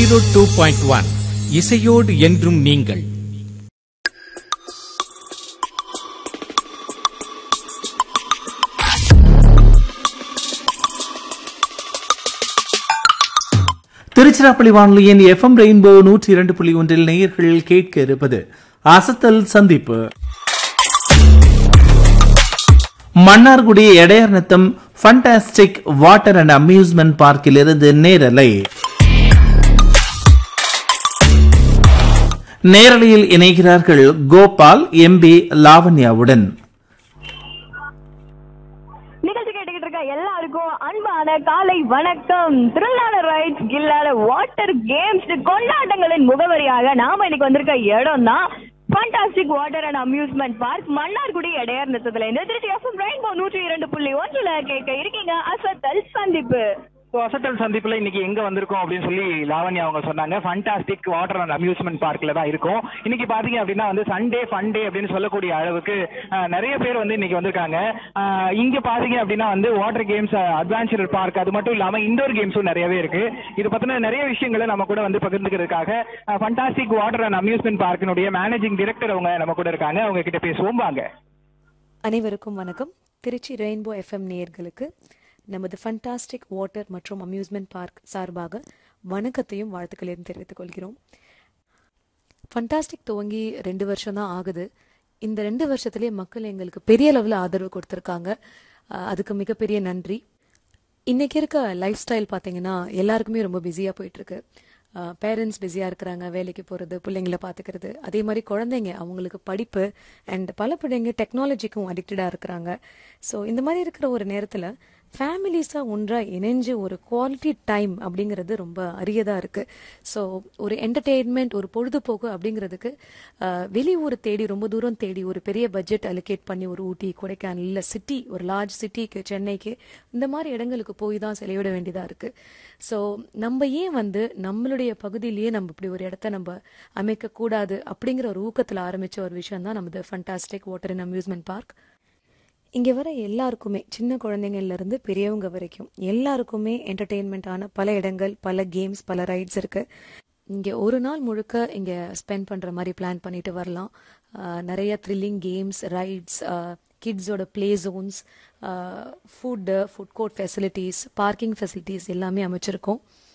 zero two point one இசையோடு என்றும் நீங்கள் திருச்சிராப்பள்ளி வானொலியின் எஃப்எம் ரெயின்போ நூற்றி இரண்டு புள்ளி ஒன்றில் நேயர்கள் கேட்க இருப்பது அசத்தல் சந்திப்பு Mannargudi Edaiyar Natham fantastic water and amusement பார்க்கில் இருந்து நேரலை நேரலையில் இணைகிறார்கள் கோபால் எம்பி லாவண்யாவுடன் நிகழ்ச்சி கேட்டுக்கிட்டு இருக்க எல்லாருக்கும் அன்பான காலை வணக்கம் திருநாள ரைட்ஸ் கில்லால வாட்டர் கேம்ஸ் கொண்டாட்டங்களின் முகவரியாக நாம இன்னைக்கு வந்திருக்க இடம் தான் fantastic water and amusement park Mannargudi Idaiyar நிறுத்தத்துல இந்த திருச்சி எஃப்எம் ரெயின்போ நூற்றி இரண்டு புள்ளி ஒன்றுல கேட்க இருக்கீங்க அசத்தல் சந்திப்பு ஸோ அசத்தல் சந்திப்புல இன்னைக்கு எங்க வந்திருக்கோம் அப்படின்னு சொல்லி லாவண்யா அவங்க சொன்னாங்க ஃபண்டாஸ்டிக் வாட்டர் அண்ட் அம்யூஸ்மெண்ட் பார்க்ல தான் இருக்கும் இன்னைக்கு பாத்தீங்க அப்படின்னா வந்து சண்டே ஃபன் டே அப்படின்னு சொல்லக்கூடிய அளவுக்கு அஹ், நிறைய பேர் வந்து இன்னைக்கு வந்திருக்காங்க அஹ், இங்க பாத்தீங்க அப்படின்னா வந்து வாட்டர் கேம்ஸ் அட்வான்ச்சர் பார்க் அது மட்டும் இல்லாம இண்டோர் கேம்ஸும் நிறையவே இருக்கு இது பத்தின நிறைய விஷயங்களை நம்ம கூட வந்து பகிர்ந்துக்கிறதுக்காக ஃபண்டாஸ்டிக் வாட்டர் அண்ட் அம்யூஸ்மெண்ட் பார்க்கினுடைய மேனேஜிங் டைரக்டர் அவங்க நம்ம கூட இருக்காங்க அவங்க கிட்ட பேசுவோம் வாங்க அனைவருக்கும் வணக்கம் திருச்சி ரெயின்போ எஃப்எம் நேயர்களுக்கு நமது ஃபண்டாஸ்டிக் வாட்டர் மற்றும் அம்யூஸ்மெண்ட் பார்க் சார்பாக வணக்கத்தையும் வாழ்த்துக்களையும் தெரிவித்துக் கொள்கிறோம் ஃபண்டாஸ்டிக் துவங்கி ரெண்டு வருஷம் தான் ஆகுது இந்த ரெண்டு வருஷத்துலேயே மக்கள் எங்களுக்கு பெரிய லெவலில் ஆதரவு கொடுத்துருக்காங்க அஹ் அதுக்கு மிகப்பெரிய நன்றி இன்னைக்கு இருக்க லைஃப் ஸ்டைல் பார்த்தீங்கன்னா எல்லாருக்குமே ரொம்ப பிஸியாக போயிட்டுருக்கு பேரண்ட்ஸ் பிஸியாக இருக்கிறாங்க வேலைக்கு போகிறது பிள்ளைங்கள பார்த்துக்கிறது அதே மாதிரி குழந்தைங்க அவங்களுக்கு படிப்பு அண்ட் பல பிள்ளைங்க டெக்னாலஜிக்கும் அடிக்டடாக இருக்கிறாங்க ஸோ இந்த மாதிரி இருக்கிற ஒரு நேரத்தில் ஃபேமிலிஸாக ஒன்றாக இணைஞ்சு ஒரு குவாலிட்டி டைம் அப்படிங்கிறது ரொம்ப அரியதாக இருக்குது ஸோ ஒரு என்டர்டெயின்மெண்ட் ஒரு பொழுதுபோக்கு அப்படிங்கிறதுக்கு அஹ், வெளியூர் தேடி ரொம்ப தூரம் தேடி ஒரு பெரிய பட்ஜெட் அலோகேட் பண்ணி ஒரு ஊட்டி கொடைக்கானல் இல்லை சிட்டி ஒரு லார்ஜ் சிட்டிக்கு சென்னைக்கு இந்த மாதிரி இடங்களுக்கு போய் தான் செலவிட வேண்டியதாக இருக்குது ஸோ நம்ம ஏன் வந்து நம்மளுடைய பகுதியிலேயே நம்ம இப்படி ஒரு இடத்த நம்ம அமைக்கக்கூடாது அப்படிங்கிற ஒரு ஊக்கத்தில் ஆரம்பித்த ஒரு விஷயம் தான் நமது fantastic water and amusement park இங்கே வர எல்லாருக்குமே சின்ன குழந்தைங்கள்ல இருந்து பெரியவங்க வரைக்கும் எல்லாருக்குமே என்டர்டெயின்மெண்ட்டான பல இடங்கள் பல கேம்ஸ் பல ரைட்ஸ் இருக்கு இங்கே ஒரு நாள் முழுக்க இங்கே ஸ்பெண்ட் பண்ணுற மாதிரி பிளான் பண்ணிட்டு வரலாம் ஆஹ் நிறைய த்ரில்லிங் கேம்ஸ் ரைட்ஸ் கிட்ஸோட play zones food food court facilities parking facilities எல்லாமே அமைச்சிருக்கோம்